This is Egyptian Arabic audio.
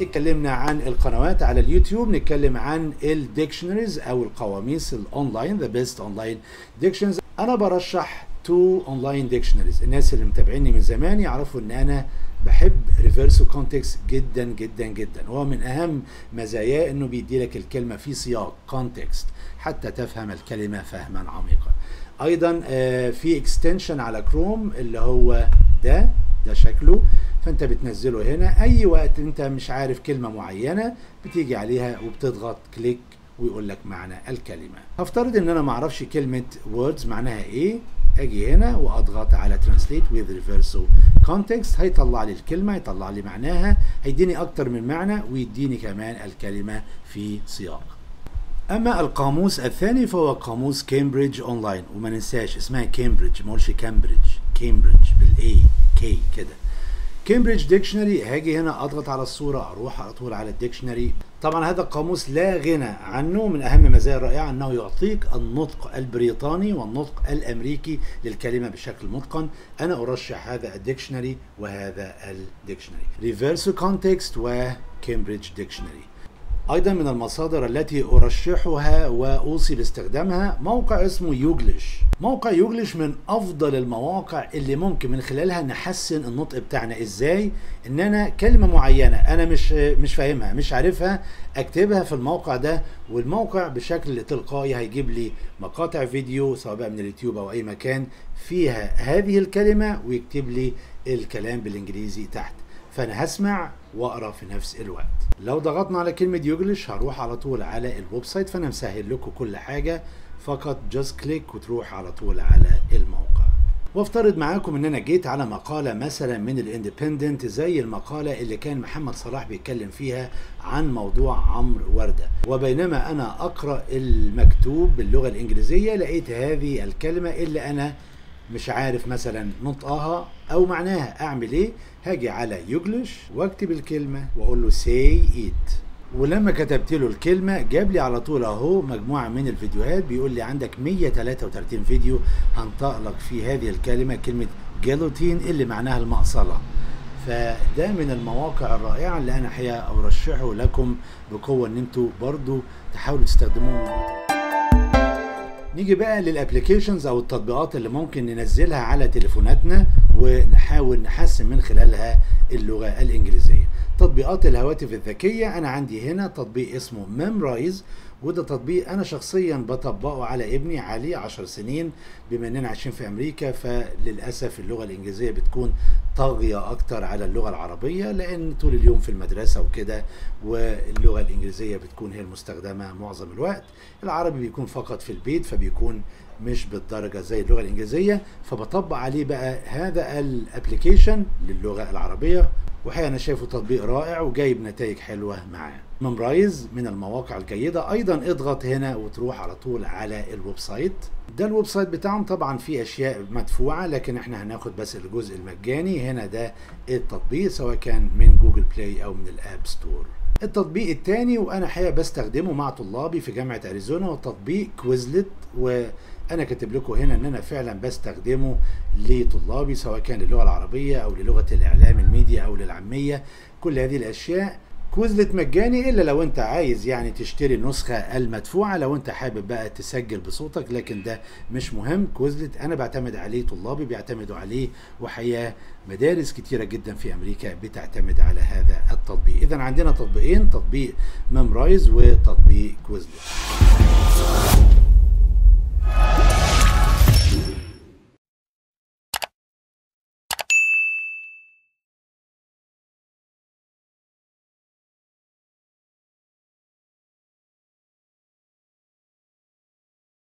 اتكلمنا عن القنوات على اليوتيوب نتكلم عن الديكشنريز او القواميس الاونلاين ذا بيست اونلاين ديكشنريز انا برشح تو اونلاين ديكشنريز الناس اللي متابعيني من زمان يعرفوا ان انا بحب ريفيرسو كونتكست جدا جدا جدا هو من اهم مزاياه انه بيدي لك الكلمه في سياق كونتكست حتى تفهم الكلمه فهما عميقا ايضا في اكستنشن على كروم اللي هو ده ده شكله فانت بتنزله هنا اي وقت انت مش عارف كلمه معينه بتيجي عليها وبتضغط كليك ويقول لك معنى الكلمه هفترض ان انا ما اعرفش كلمه words معناها ايه اجي هنا واضغط على translate with reverso context هيطلع لي الكلمه يطلع لي معناها هيديني اكتر من معنى ويديني كمان الكلمه في سياق اما القاموس الثاني فهو قاموس كامبريدج اونلاين وما ننساش اسمها كامبريدج ما اقولش كامبريدج كامبريدج بالاي كي كده كامبريدج ديكشنري هاجي هنا اضغط على الصوره اروح على طول على الديكشنري طبعا هذا القاموس لا غنى عنه من اهم مزايا الرائعه انه يعطيك النطق البريطاني والنطق الامريكي للكلمه بشكل متقن انا ارشح هذا الديكشنري وهذا الديكشنري ريفيرسو كونتكست وكامبريدج ديكشنري ايضا من المصادر التي ارشحها واوصي باستخدامها موقع اسمه يوجلش موقع يوجلش من افضل المواقع اللي ممكن من خلالها نحسن النطق بتاعنا ازاي ان انا كلمه معينه انا مش مش فاهمها مش عارفها اكتبها في الموقع ده والموقع بشكل تلقائي هيجيب لي مقاطع فيديو سواء بقى من اليوتيوب او اي مكان فيها هذه الكلمه ويكتب لي الكلام بالانجليزي تحت فانا هسمع واقرا في نفس الوقت لو ضغطنا على كلمه يوجلش هروح على طول على الويب سايت فانا مسهل لكم كل حاجه فقط جاست كليك وتروح على طول على الموقع وافترض معاكم ان انا جيت على مقاله مثلا من الاندبندنت زي المقاله اللي كان محمد صلاح بيتكلم فيها عن موضوع عمرو ورده وبينما انا اقرا المكتوب باللغه الانجليزيه لقيت هذه الكلمه اللي انا مش عارف مثلا نطقها او معناها اعمل ايه هاجي على يوجلش واكتب الكلمه واقول له سي ايت ولما كتبت له الكلمه جاب لي على طول اهو مجموعه من الفيديوهات بيقول لي عندك 133 فيديو هنطق لك في هذه الكلمه كلمه جيلوتين اللي معناها المقصله فده من المواقع الرائعه اللي انا حقيقه ارشحه لكم بقوه ان انتوا برضو تحاولوا تستخدموه نيجي بقى للابلكيشنز او التطبيقات اللي ممكن ننزلها على تليفوناتنا ونحاول نحسن من خلالها اللغه الانجليزيه تطبيقات الهواتف الذكيه انا عندي هنا تطبيق اسمه ميمرايز وده تطبيق انا شخصيا بطبقه على ابني عليه 10 سنين بما اننا عايشين في امريكا فللاسف اللغه الانجليزيه بتكون طاغيه اكتر على اللغه العربيه لان طول اليوم في المدرسه وكده واللغه الانجليزيه بتكون هي المستخدمه معظم الوقت العربي بيكون فقط في البيت فبيكون مش بالدرجه زي اللغه الانجليزيه فبطبق عليه بقى هذا الابلكيشن للغه العربيه وحقيقة أنا شايفه تطبيق رائع وجايب نتائج حلوة معاه ممرايز من المواقع الجيدة أيضا اضغط هنا وتروح على طول على الويب سايت ده الويب سايت بتاعهم طبعا فيه أشياء مدفوعة لكن احنا هناخد بس الجزء المجاني هنا ده التطبيق سواء كان من جوجل بلاي أو من الأب ستور التطبيق الثاني وانا حقيقه بستخدمه مع طلابي في جامعه اريزونا هو تطبيق كويزلت وانا كاتب لكم هنا ان انا فعلا بستخدمه لطلابي سواء كان للغه العربيه او للغه الاعلام الميديا او للعاميه كل هذه الاشياء كوزلت مجاني الا لو انت عايز يعني تشتري النسخه المدفوعه لو انت حابب بقى تسجل بصوتك لكن ده مش مهم كوزلت انا بعتمد عليه طلابي بيعتمدوا عليه وحقيقه مدارس كتيره جدا في امريكا بتعتمد على هذا التطبيق اذا عندنا تطبيقين تطبيق ميمرايز وتطبيق كوزلت